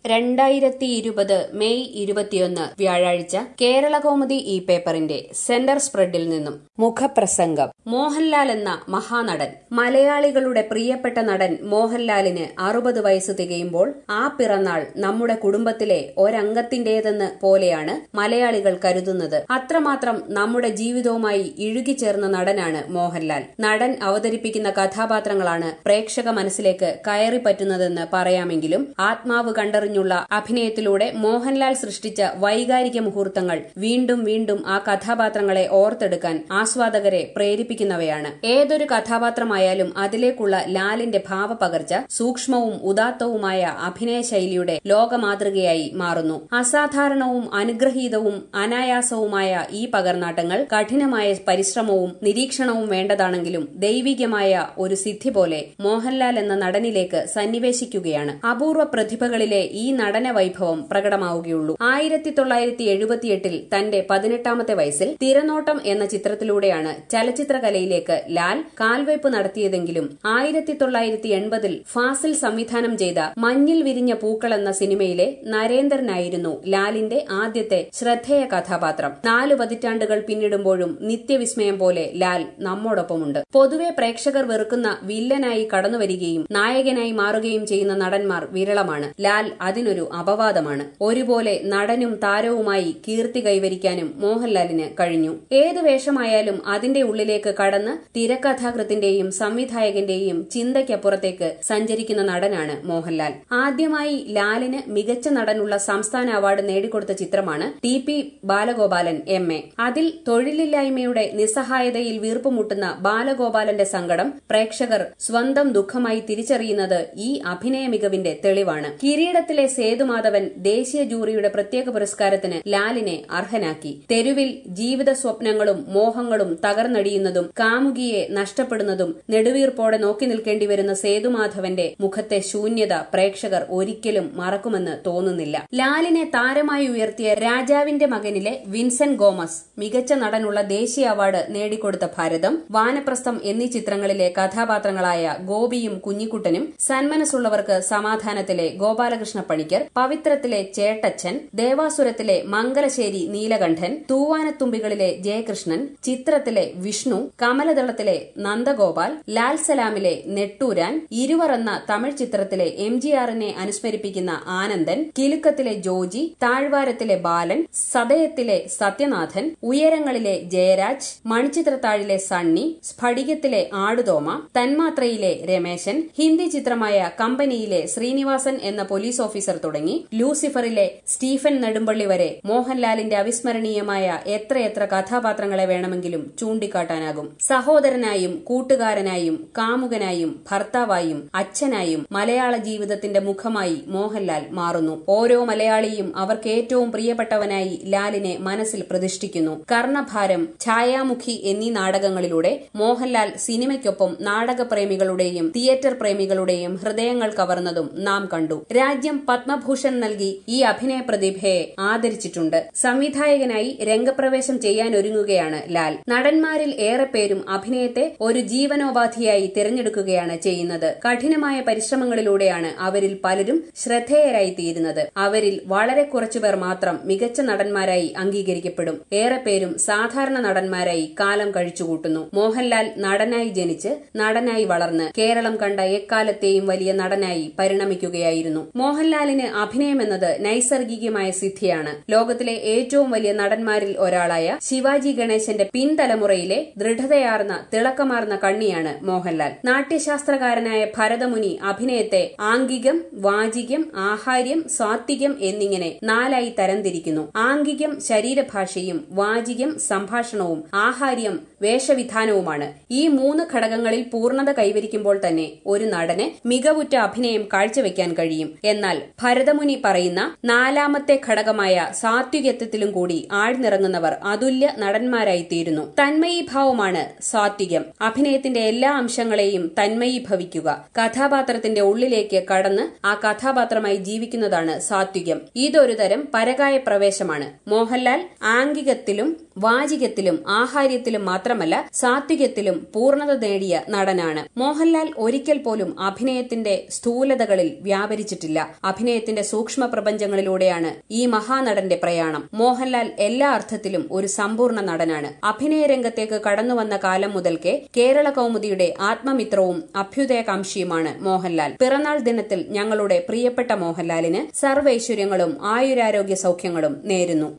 രണ്ടായിരത്തി ഇരുപത് മെയ് ഇരുപത്തിയൊന്ന് വ്യാഴാഴ്ച കേരളകൗമുദി ഈ പേപ്പറിന്റെ സെന്റർ സ്പ്രെഡിൽ നിന്നും മുഖപ്രസംഗം മോഹൻലാൽ എന്ന മഹാനടൻ മലയാളികളുടെ പ്രിയപ്പെട്ട നടൻ മോഹൻലാലിന് അറുപത് വയസ്സ് തികയുമ്പോൾ ആ പിറന്നാൾ നമ്മുടെ കുടുംബത്തിലെ ഒരംഗത്തിന്റേതെന്ന് പോലെയാണ് മലയാളികൾ കരുതുന്നത് അത്രമാത്രം നമ്മുടെ ജീവിതവുമായി ഇഴുകിച്ചേർന്ന നടനാണ് മോഹൻലാൽ നടൻ അവതരിപ്പിക്കുന്ന കഥാപാത്രങ്ങളാണ് പ്രേക്ഷക മനസ്സിലേക്ക് കയറിപ്പറ്റുന്നതെന്ന് പറയാമെങ്കിലും ആത്മാവ് കണ്ടറിഞ്ഞുള്ള അഭിനയത്തിലൂടെ മോഹൻലാൽ സൃഷ്ടിച്ച വൈകാരിക മുഹൂർത്തങ്ങൾ വീണ്ടും വീണ്ടും ആ കഥാപാത്രങ്ങളെ ഓർത്തെടുക്കാൻ ആസ്വാദകരെ പ്രേരിപ്പിക്കുന്നവയാണ് ഏതൊരു കഥാപാത്രമായാലും അതിലേക്കുള്ള ലാലിന്റെ ഭാവപകർച്ച സൂക്ഷ്മവും ഉദാത്തവുമായ അഭിനയ ശൈലിയുടെ ലോകമാതൃകയായി മാറുന്നു അസാധാരണവും അനുഗ്രഹീതവും അനായാസവുമായ ഈ പകർനാട്ടങ്ങൾ കഠിനമായ പരിശ്രമവും നിരീക്ഷണവും വേണ്ടതാണെങ്കിലും ദൈവികമായ ഒരു സിദ്ധി പോലെ മോഹൻലാൽ എന്ന നടനിലേക്ക് സന്നിവേശിക്കുകയാണ് അപൂർവ പ്രതിഭകളിലെ ഈ നടന വൈഭവം പ്രകടമാവുകയുള്ളൂ ആയിരത്തി തൊള്ളായിരത്തി എഴുപത്തിയെട്ടിൽ തന്റെ പതിനെട്ടാമത്തെ വയസ്സിൽ തിരനോട്ടം എന്ന ചിത്രത്തിലൂടെയാണ് ചലച്ചിത്രകലയിലേക്ക് ലാൽ കാൽവയ്പ് നടത്തിയതെങ്കിലും ആയിരത്തി തൊള്ളായിരത്തി എൺപതിൽ ഫാസിൽ സംവിധാനം ചെയ്ത മഞ്ഞിൽ വിരിഞ്ഞ പൂക്കൾ എന്ന സിനിമയിലെ നരേന്ദ്രനായിരുന്നു ലാലിന്റെ ആദ്യത്തെ ശ്രദ്ധേയ കഥാപാത്രം നാലു പതിറ്റാണ്ടുകൾ പിന്നിടുമ്പോഴും നിത്യവിസ്മയം പോലെ ലാൽ നമ്മോടൊപ്പമുണ്ട് പൊതുവെ പ്രേക്ഷകർ വെറുക്കുന്ന വില്ലനായി കടന്നുവരികയും നായകനായി മാറുകയും ചെയ്യുന്ന നടന്മാർ വിരളമാണ് ലാൽ അതിനൊരു അപവാദമാണ് ഒരുപോലെ നടനും താരവുമായി കീർത്തി കൈവരിക്കാനും മോഹൻലാലിന് കഴിഞ്ഞു ഏത് വേഷമായാലും അതിന്റെ ഉള്ളിലേക്ക് കടന്ന് തിരക്കഥാകൃത്തിന്റെയും സംവിധായകന്റെയും ചിന്തയ്ക്കപ്പുറത്തേക്ക് സഞ്ചരിക്കുന്ന നടനാണ് മോഹൻലാൽ ആദ്യമായി ലാലിന് മികച്ച നടനുള്ള സംസ്ഥാന അവാർഡ് നേടിക്കൊടുത്ത ചിത്രമാണ് T P Balagopalan M A അതിൽ തൊഴിലില്ലായ്മയുടെ നിസ്സഹായതയിൽ വീർപ്പുമുട്ടുന്ന ബാലഗോപാലന്റെ സങ്കടം പ്രേക്ഷകർ സ്വന്തം ദുഃഖമായി തിരിച്ചറിയുന്നത് ഈ അഭിനയ മികവിന്റെ തെളിവാണ് കിരീടത്തിലെ സേതുമാധവൻ ദേശീയ ജൂറിയുടെ പ്രത്യേക പുരസ്കാരത്തിന് ലാലിനെ അർഹനാക്കി തെരുവിൽ ജീവിത സ്വപ്നങ്ങളും മോഹങ്ങളും തകർന്നടിയുന്നതും കാമുകിയെ നഷ്ടപ്പെടുന്നതും നെടുവീർപ്പോടെ നോക്കി നിൽക്കേണ്ടി വരുന്ന സേതുമാധവന്റെ മുഖത്തെ ശൂന്യത പ്രേക്ഷകർ ഒരിക്കലും മറക്കുമെന്ന് തോന്നുന്നില്ല ലാലിനെ താരമായി ഉയർത്തിയ രാജാവിന്റെ മകനിലെ വിൻസെന്റ് ഗോമസ് മികച്ച നടനുള്ള ദേശീയ അവാർഡ് നേടിക്കൊടുത്ത ഭാരതം വാനപ്രസ്ഥം എന്നീ ചിത്രങ്ങളിലെ കഥാപാത്രങ്ങളായ ഗോപിയും കുഞ്ഞിക്കുട്ടനും സന്മനസ്സുള്ളവർക്ക് സമാധാനത്തിലെ ഗോപാലകൃഷ്ണ പണിക്കർ പവിത്രത്തിലെ ചേട്ടച്ചൻ ദേവാസുരത്തിലെ മംഗലശ്ശേരി നീലകണ്ഠൻ തൂവാനത്തുമ്പികളിലെ ജയകൃഷ്ണൻ ചിത്രത്തിലെ വിഷ്ണു കമലദളത്തിലെ നന്ദഗോപാൽ ലാൽ സലാമിലെ നെട്ടൂരാൻ ഇരുവർ എന്ന തമിഴ് ചിത്രത്തിലെ എം ജി ആറിനെ അനുസ്മരിപ്പിക്കുന്ന ആനന്ദൻ കിലുക്കത്തിലെ ജോജി താഴ്വാരത്തിലെ ബാലൻ സദയത്തിലെ സത്യനാഥൻ ഉയരങ്ങളിലെ ജയരാജ് മണിച്ചിത്രത്താഴിലെ സണ്ണി സ്ഫടികത്തിലെ ആടുതോമ തന്മാത്രയിലെ രമേശൻ ഹിന്ദി ചിത്രമായ കമ്പനിയിലെ ശ്രീനിവാസൻ എന്ന പോലീസ് ഓഫീസർ തുടങ്ങി ലൂസിഫറിലെ സ്റ്റീഫൻ നെടുമ്പള്ളി വരെ മോഹൻലാലിന്റെ അവിസ്മരണീയമായ എത്രയെത്ര കഥാപാത്രങ്ങളെ വേണമെങ്കിലും ചൂണ്ടിക്കാട്ടാനാകും സഹോദരനായും കൂട്ടുകാരനായും കാമുകനായും ഭർത്താവായും അച്ഛനായും മലയാള ജീവിതത്തിന്റെ മുഖമായി മോഹൻലാൽ മാറുന്നു ഓരോ മലയാളിയും അവർക്ക് ഏറ്റവും പ്രിയപ്പെട്ടവനായി ലാലിനെ മനസ്സിൽ പ്രതിഷ്ഠിക്കുന്നു കർണഭാരം ഛായാമുഖി എന്നീ നാടകങ്ങളിലൂടെ മോഹൻലാൽ സിനിമയ്ക്കൊപ്പം നാടകപ്രേമികളുടെയും തിയേറ്റർ പ്രേമികളുടെയും ഹൃദയങ്ങൾ കവർന്നതും നാം കണ്ടു രാജ്യം പത്മഭൂഷൺ നൽകി ഈ അഭിനയ പ്രതിഭയെ ആദരിച്ചിട്ടുണ്ട് സംവിധായകനായി രംഗപ്രവേശം ചെയ്യാനൊരുങ്ങുകയാണ് ലാൽ നടന്മാരിൽ ഏറെ പേരും അഭിനയത്തെ ഒരു ജീവനോപാധിയായി തിരഞ്ഞെടുക്കുകയാണ് ചെയ്യുന്നത് കഠിനമായ പരിശ്രമങ്ങളിലൂടെയാണ് അവരിൽ പലരും ശ്രദ്ധേയരായി തീരുന്നത് അവരിൽ വളരെ കുറച്ചുപേർ മാത്രം മികച്ച നടന്മാരായി അംഗീകരിക്കപ്പെടും ഏറെ പേരും സാധാരണ നടന്മാരായി കാലം കഴിച്ചുകൂട്ടുന്നു മോഹൻലാൽ നടനായി ജനിച്ച് നടനായി വളർന്ന് കേരളം കണ്ട എക്കാലത്തെയും വലിയ നടനായി പരിണമിക്കുകയായിരുന്നു മോഹൻലാലിന് അഭിനയമെന്നത് നൈസർഗികമായ സിദ്ധിയാണ് ലോകത്തിലെ ഏറ്റവും വലിയ നടന്മാരിൽ ഒരാളായ ശിവാജി ഗണേശന്റെ പിൻതലമുറയിലെ ദൃഢതയാർന്ന തിളക്കമാർന്ന കണ്ണിയാണ് മോഹൻലാൽ നാട്യശാസ്ത്രകാരനായ ഭരതമുനി അഭിനയത്തെ ആംഗികം വാചികം ആഹാര്യം സാത്വികം എന്നിങ്ങനെ നാലായി തരംതിരിക്കുന്നു ആംഗികം ശരീരഭാഷയും വാചികം സംഭാഷണവും ആഹാര്യം വേഷവിധാനവുമാണ് ഈ മൂന്ന് ഘടകങ്ങളിൽ പൂർണ്ണത കൈവരിക്കുമ്പോൾ തന്നെ ഒരു നടന് മികവുറ്റ അഭിനയം കാഴ്ചവെക്കാൻ കഴിയും എന്നാൽ ഭരതമുനി പറയുന്ന നാലാമത്തെ ഘടകമായ സാത്വികത്വത്തിലും കൂടി ആഴ്ന്നിറങ്ങുന്നവർ അതുല്യ നടന്മാരായിത്തീരുന്നു തന്മയീഭാവമാണ് സാത്വികം അഭിനയത്തിന്റെ എല്ലാ അംശങ്ങളെയും തന്മയീഭവിക്കുക കഥാപാത്രത്തിന്റെ ഉള്ളിലേക്ക് കടന്ന് ആ കഥാപാത്രമായി ജീവിക്കുന്നതാണ് സാത്വികം ഇതൊരു തരം പരകായ പ്രവേശമാണ് മോഹൻലാൽ ആംഗികത്തിലും വാചികത്തിലും ആഹാര്യത്തിലും മാത്രമല്ല സാത്വികത്തിലും പൂർണ്ണത നേടിയ നടനാണ് മോഹൻലാൽ ഒരിക്കൽ പോലും അഭിനയത്തിന്റെ സ്ഥൂലതകളിൽ വ്യാപരിച്ചിട്ടില്ല അഭിനയത്തിന്റെ സൂക്ഷ്മ പ്രപഞ്ചങ്ങളിലൂടെയാണ് ഈ മഹാനടന്റെ പ്രയാണം മോഹൻലാൽ എല്ലാ അർത്ഥത്തിലും ഒരു സമ്പൂർണ്ണ നടനാണ് അഭിനയ രംഗത്തേക്ക് കടന്നുവന്ന കാലം മുതൽക്കേ കേരള കൗമുദിയുടെ ആത്മമിത്രവും അഭ്യുദയകാംക്ഷിയുമാണ് മോഹൻലാൽ പിറന്നാൾ ദിനത്തിൽ ഞങ്ങളുടെ പ്രിയപ്പെട്ട മോഹൻലാലിന് സർവൈശ്വര്യങ്ങളും ആയുരാരോഗ്യ സൌഖ്യങ്ങളും നേരുന്നു